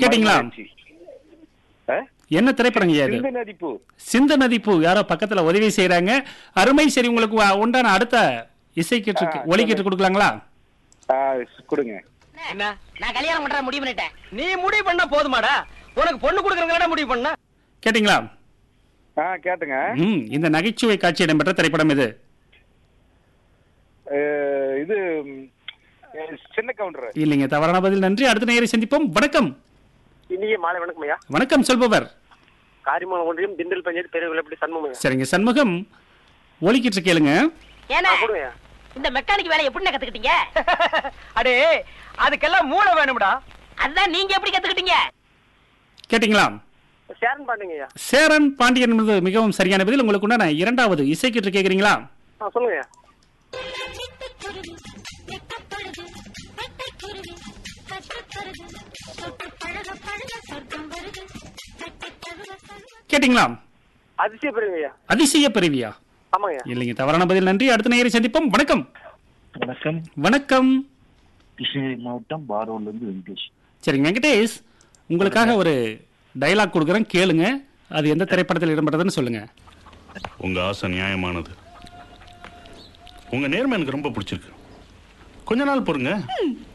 கேட்டீங்களா மறுமலர்ச்சி. ஆ? என்ன திரைப்படங்க ஐயா இது சிந்து நதிப்பு சிந்த நதிப்பு யாரோ பக்கத்துல உதவி செய்றாங்க அருமை சரி உங்களுக்கு வ- உண்டான அடுத்த இசை கீற்று ஆ, ஒலி கீற்று கொடுக்கலாங்களா ஆ, கொடுங்க என்ன நான் கல்யாணம் பண்ற முடிவு பண்ணிட்டேன் நீ முடிவு பண்ணா போதுமாடா உனக்கு பொண்ணு கொடுக்கறதுல முடிவு பண்ண கேட்டீங்களா ஆ கேட்டுங்க ம் இந்த நகைச்சுவை காட்சி இடம்பெற்ற திரைப்படம் இது அஹ், இது ம், அஹ், சின்ன கவுண்டர் இல்லைங்க தவறான பதில் நன்றி அடுத்த நேரை சந்திப்போம் வணக்கம் இனிய மாலை வணக்கம் ஐயா வணக்கம் சொல்பவர் காரிமங்கலம் ஒன்றியம் திண்டல் பஞ்சாயத்து பெரிய விளப்படி சண்முகம் சரிங்க சண்முகம் ஒலி கீற்று கேளுங்க ஏன்னா கொடுங்க இந்த மெக்கானிக் வேலையை எப்படி கத்துக்கிட்டீங்க அடே அதுக்கெல்லாம் மூளை வேணும்டா அதான் நீங்க எப்படி கத்துக்கிட்டீங்க கேட்டீங்களா சேரன் பாண்டுங்க ஐயா சேரன் பாண்டியன் என்பது மிகவும் சரியான பதில் உங்களுக்கு உண்டான இரண்டாவது இசை கீற்று கேக்குறீங்களா ஆ, சொல்லுங்க ஐயா சிட்டுக்குருவி, வெட்டப்படுது, வெட்டைக்குருவி, கற்றுத்தருது, தொட்டு பழக பழக சொர்க்கம் வருது, தட்டித் தழுவ தழுவ கேட்டீங்களா அதிசய பெருங்க ஐயா அதிசய பிறவியா ஆமாங்க ஐயா இல்லைங்க தவறான பதில் நன்றி அடுத்த நேரை சந்திப்போம் வணக்கம் வணக்கம் வணக்கம் கிருஷ்ணகிரி மாவட்டம் பாரோல இருந்து வெங்கடேஷ் சரிங்க வெங்கடேஷ் உங்களுக்காக ஒரு டயலாக் கொடுக்குறேன் கேளுங்க அது எந்த திரைப்படத்தில் இடம்பெற்றதுன்னு சொல்லுங்க உங்க ஆசை நியாயமானது உங்க நேர்மை எனக்கு ரொம்ப பிடிச்சிருக்கு கொஞ்ச நாள் பொறுங்க